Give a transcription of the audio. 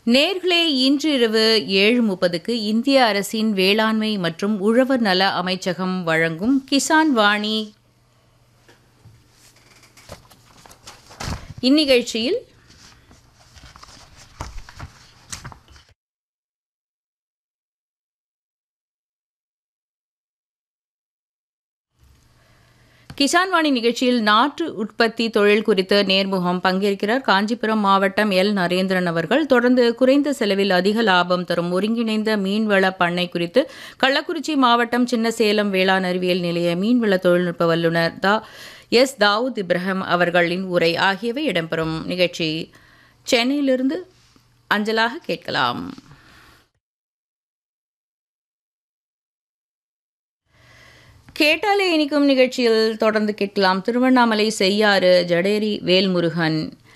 நேர்களே இன்று இரவு ஏழு முப்பதுக்கு இந்திய அரசின் வேளாண்மை மற்றும் உழவர் நல அமைச்சகம் வழங்கும் கிசான் வாணி இந்நிகழ்ச்சியில் கிசான் வாணி நிகழ்ச்சியில் நாட்டு உற்பத்தி தொழில் குறித்த நேர்முகம் பங்கேற்கிறார் காஞ்சிபுரம் மாவட்டம் எல் நரேந்திரன் அவர்கள் தொடர்ந்து குறைந்த செலவில் அதிக லாபம் தரும் ஒருங்கிணைந்த மீன்வள பண்ணை குறித்து கள்ளக்குறிச்சி மாவட்டம் சின்னசேலம் வேளாண் அறிவியல் நிலைய மீன்வள தொழில்நுட்ப வல்லுநர் தா எஸ் தாவூத் இப்ராஹிம் அவர்களின் உரை ஆகியவை இடம்பெறும் நிகழ்ச்சி சென்னையிலிருந்து அஞ்சலாக கேட்கலாம் கேட்டாலே இனிக்கும் நிகழ்ச்சியில் தொடர்ந்து கேட்கலாம் திருவண்ணாமலை செய்யாறு ஜடேரி வேல்முருகன்